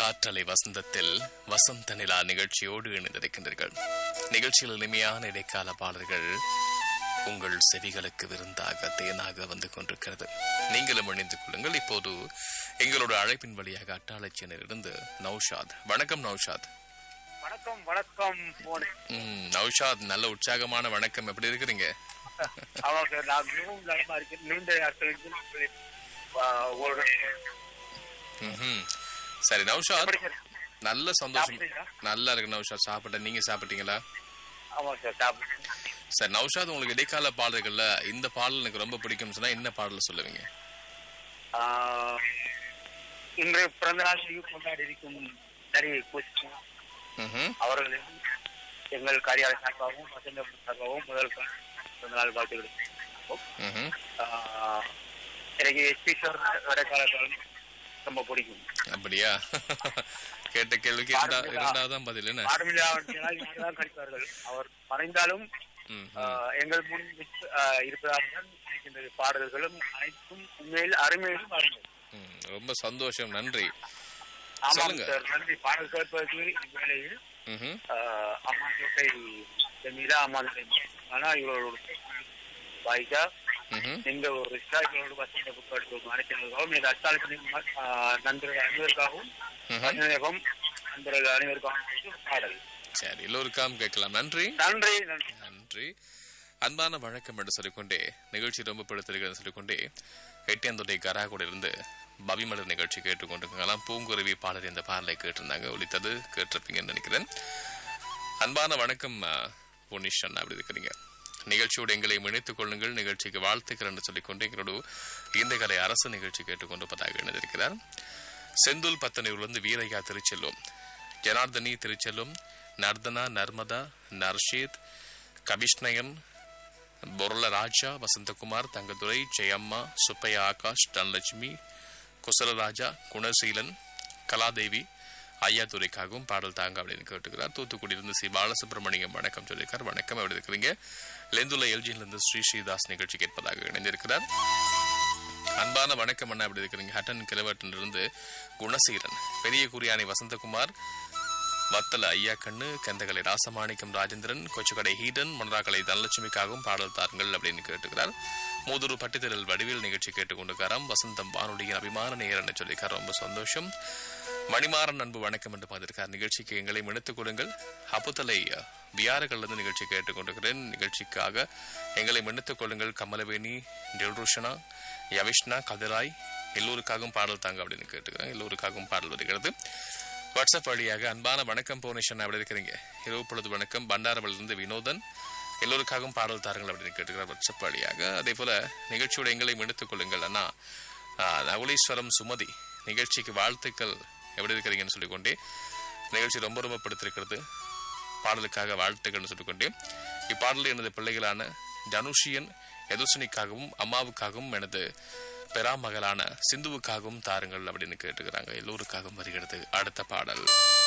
காற்றலை வசந்தத்தில் வசந்த நிலா நிகழ்ச்சியோடு இணைந்திருக்கின்றீர்கள் நிகழ்ச்சியில் இனிமையான இடைக்கால பாடல்கள் உங்கள் செவிகளுக்கு விருந்தாக தேனாக வந்து கொண்டிருக்கிறது நீங்களும் இணைந்து கொள்ளுங்கள் இப்போது எங்களோட அழைப்பின் வழியாக அட்டாளச்சியிலிருந்து நௌஷாத் வணக்கம் நௌஷாத் வணக்கம் வணக்கம் போன் ம், நௌஷாத் நல்ல உற்சாகமான வணக்கம் எப்படி இருக்கிறீங்க ஆமா சார் நான் மிகவும் நலமா இருக்கேன் நீண்ட நாட்களுக்கு ஆஹ், ஒரு ம்ஹும். சரி நௌஷாத் எப்படி சார்? நல்ல சந்தோஷம் சாப்பிட்டீங்களா? நல்லா இருக்கு நௌஷாத் சாப்பிட்டேன் நீங்க சாப்பிட்டீங்களா ஆமா சார் சாப்பிடுறேன் சார் நௌஷாத் உங்களுக்கு இடைக்கால பாடல்கள்ல இந்த பாடல் எனக்கு ரொம்ப பிடிக்கும் சொன்னா என்ன பாடல் சொல்லுவீங்க ஆஹ், இன்று பிறந்த நாளையும் கொண்டாடி இருக்கும் நரி பூச்சி ம்ஹும். அவர்களையும் எங்கள் காரியாலய சார்பாகவும் வசந்த சார்பாகவும் முதல் பிறந்த நாள் வாழ்த்துக்கள் தெரிவித்துக் ம்ஹும். ஆஹ், எனக்கு எஸ்பி சார் இடைக்கால காலம் ரொம்ப பிடிக்கும் அப்படியா கேட்ட கேள்விக்கு இரண்டா இரண்டாவது தான் பதில் என்ன பாடமில்லா யாருதான் கழிப்பார்கள் அவர் மறைந்தாலும் ம், ம். ஆஹ் எங்கள் முன் விட்டு- ஆஹ் இருப்பதாக தான் இருக்கின்றது பாடல்களும் அனைத்தும் உண்மையில் அருமையிலும் அருமை ம், ரொம்ப சந்தோஷம் நன்றி ஆமாம் சொல்லுங்க. சார் நன்றி பாடல் கேட்பதற்கு இவ்வேளையில் ம்ஹும். ஆஹ் அம்மா கோட்டை ஜமீலா அம்மா ஆனா இவரோட வாய்க்கா ம்ஹும். எங்க ஒரு ரிஷா இவரோட வசந்த புத்தகம் அனைத்தினருக்காகவும் இந்த அட்டாளத்தின் நண்பர்கள் அனைவருக்காகவும் ம்ஹும். வசந்தகம் நண்பர்கள் அனைவருக்காகவும் ஒரு பாடல் சரி எல்லோருக்காம் கேட்கலாம் நன்றி நன்றி நன்றி நன்றி அன்பான வணக்கம் என்று சொல்லிக்கொண்டே நிகழ்ச்சி ரொம்ப பிடித்திருக்கிறது சொல்லிக்கொண்டே எட்டியாந்தொடை கராகோட இருந்து பவிமலர் நிகழ்ச்சி கேட்டுக்கொண்டிருக்கலாம் பூங்குருவி பாடல் இந்த பாடலை கேட்டிருந்தாங்க ஒலித்தது கேட்டிருப்பீங்கன்னு நினைக்கிறேன் அன்பான வணக்கம் புனிஷ் அண்ணா அப்படி இருக்கிறீங்க நிகழ்ச்சியோடு எங்களை இணைத்துக் கொள்ளுங்கள் நிகழ்ச்சிக்கு வாழ்த்துக்கள் என்று சொல்லிக்கொண்டு எங்களோடு இந்த கலை அரசு நிகழ்ச்சி கேட்டுக்கொண்டிருப்பதாக இணைந்திருக்கிறார் செந்தூல் பத்தனையூர்லேருந்து வீரையா திருச்செல்வம் ஜனார்தனி திருச்செல்வம் நர்தனா நர்மதா நர்ஷீத் கபிஷ்ணயன் பொருள ராஜா வசந்தகுமார் தங்கதுரை ஜெயம்மா சுப்பையா ஆகாஷ் தனலட்சுமி குசலராஜா குணசீலன் கலாதேவி ஐயாதுரைக்காகவும் பாடல் தாங்க அப்படின்னு கேட்டுக்கிறார் தூத்துக்குடியிலிருந்து சி பாலசுப்ரமணியம் வணக்கம் சொல்லியிருக்கார் வணக்கம் எப்படி இருக்கிறீங்க லெந்துல எல்ஜியிலிருந்து ஸ்ரீ ஸ்ரீதாஸ் நிகழ்ச்சி கேட்பதாக இணைந்திருக்கிறார் அன்பான வணக்கம் அண்ணா எப்படி இருக்கிறீங்க ஹட்டன் கிழவட்டிலிருந்து குணசீலன் பெரிய குறியானை வசந்தகுமார் வத்தல ஐயா கண்ணு கந்தகலை ராசமாணிக்கம் ராஜேந்திரன் கொச்சுக்கடை ஹீடன் மொனராக்கலை தனலட்சுமிக்காகவும் பாடல் தாருங்கள் அப்படின்னு கேட்டுக்கிறார் மூதூர் பட்டித்தரல் வடிவில் நிகழ்ச்சி கேட்டுக்கொண்டிருக்காராம் வசந்தம் வானொலியின் அபிமான நேரன்னு சொல்லியிருக்கார் ரொம்ப சந்தோஷம் மணிமாறன் அன்பு வணக்கம் என்று பார்த்திருக்கார் நிகழ்ச்சிக்கு எங்களை இணைத்துக் கொடுங்கள் அப்புத்தலை வியாரகல்லிருந்து நிகழ்ச்சி கேட்டுக்கொண்டிருக்கிறேன் நிகழ்ச்சிக்காக எங்களை இணைத்துக் கொள்ளுங்கள் கமலவேணி டெல்ருஷனா யவிஷ்ணா கதிராய் எல்லோருக்காகவும் பாடல் தாங்க அப்படின்னு கேட்டுக்கிறேன் எல்லோருக்காகவும் பாடல் வருகிறது வாட்ஸ்அப் வழியாக அன்பான வணக்கம் போனேஷன் அப்படி இருக்கிறீங்க இரவு பொழுது வணக்கம் பண்டாரவளிலிருந்து வினோதன் எல்லோருக்காகவும் பாடல் தாருங்கள் அப்படின்னு கேட்டுக்கிறார் வாட்ஸ்அப் வழியாக அதே போல நிகழ்ச்சியோட எங்களையும் எடுத்துக் கொள்ளுங்கள் அண்ணா ஆ, நகுலீஸ்வரம் சுமதி நிகழ்ச்சிக்கு வாழ்த்துக்கள் எப்படி இருக்கிறீங்கன்னு சொல்லிக்கொண்டே நிகழ்ச்சி ரொம்ப ரொம்ப பிடித்திருக்கிறது பாடலுக்காக வாழ்த்துக்கள்னு சொல்லிக்கொண்டே இப்பாடலில் எனது பிள்ளைகளான தனுஷியன் யதுசனிக்காகவும் அம்மாவுக்காகவும் எனது பெறாமகளான சிந்துவுக்காகவும் தாருங்கள் அப்படின்னு கேட்டுக்கிறாங்க எல்லோருக்காகவும் வருகிறது அடுத்த பாடல்